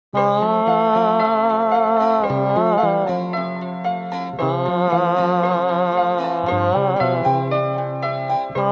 ஆ ஆ ஆ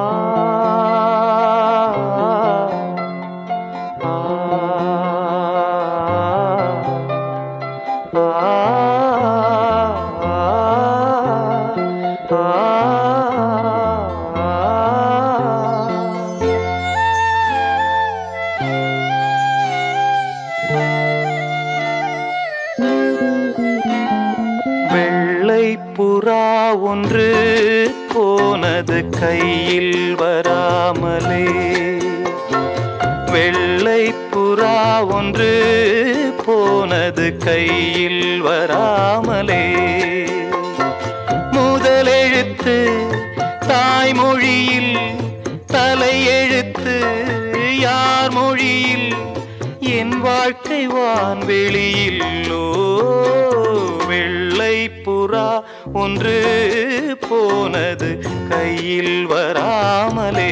வெள்ளை புறா ஒன்று போனது கையில் வராமலே வெள்ளை புறா ஒன்று போனது கையில் வராமலே முதலெழுத்து தாய்மொழியில் தலையெழுத்து யார் மொழியில் என் வாழ்க்கை வான்வெளியில் ஓ வெள்ளை புறா ஒன்று போனது கையில் வராமலே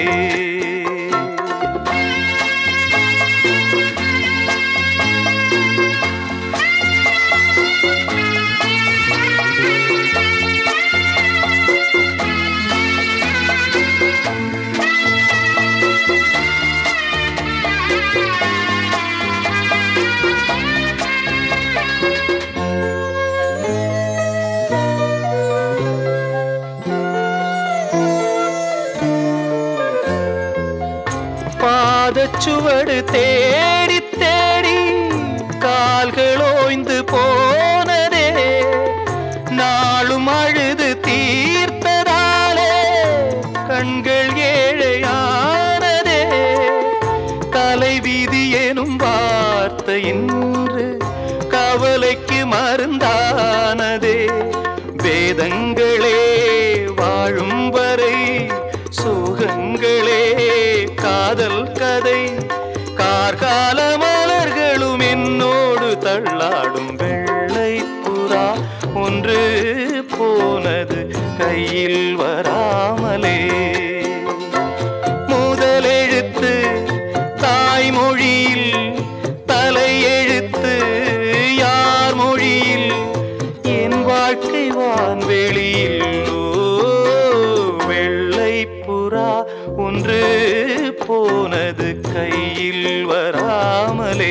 பாதச்சுவடு தேடி தேடி கால்கள் ஓய்ந்து போனதே நாளும் அழுது தீர்த்ததாலே கண்கள் ஏழையானதே தலைவிதி எனும் வார்த்தை இன்று கவலைக்கு மருந்தானதே வேதங்களே வாழும் வரை சுகங்களே காதல் கதை கார்கால மலர்களும் என்னோடு தள்ளாடும் வெள்ளை புறா ஒன்று போனது கையில் வராமலே முதலெழுத்து தாய்மொழியில் தலையெழுத்து யார் மொழியில் என் வாழ்க்கை வான்வெளியில் ஓ, வெள்ளை புறா ஒன்று போனது கையில் வராமலே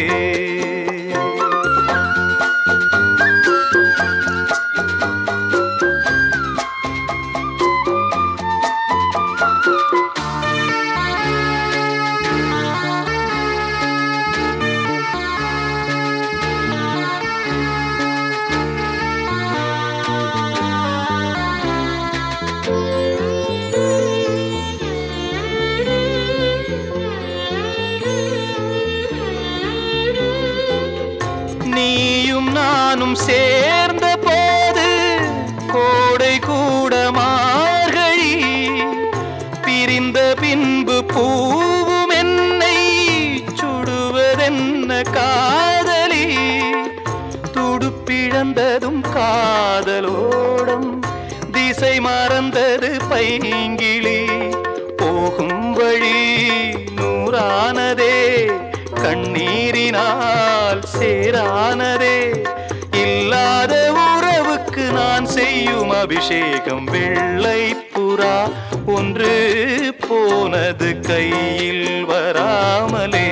நீயும் நானும் சேர்ந்த போது கோடை கூட மார்கழி பிரிந்த பின்பு பூவும் என்னை சுடுவதென்ன காதலி துடுப்பிழந்ததும் காதலோடம் திசை மறந்தது பைங்கிளி போகும் வழி நூறானதே கண்ணீரினால் சேரானதே இல்லாத உறவுக்கு நான் செய்யும் அபிஷேகம் வெள்ளை புறா ஒன்று போனது கையில் வராமலே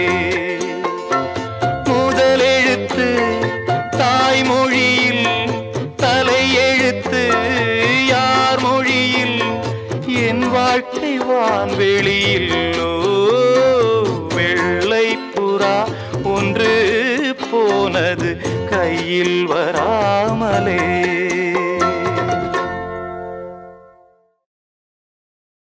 முதலெழுத்து தாய்மொழியில் தலையெழுத்து யார் மொழியில் என் வாழ்க்கை வான்வெளியில் ஓ, வெள்ளை புறா ஒன்று போனது கையில் வராமலே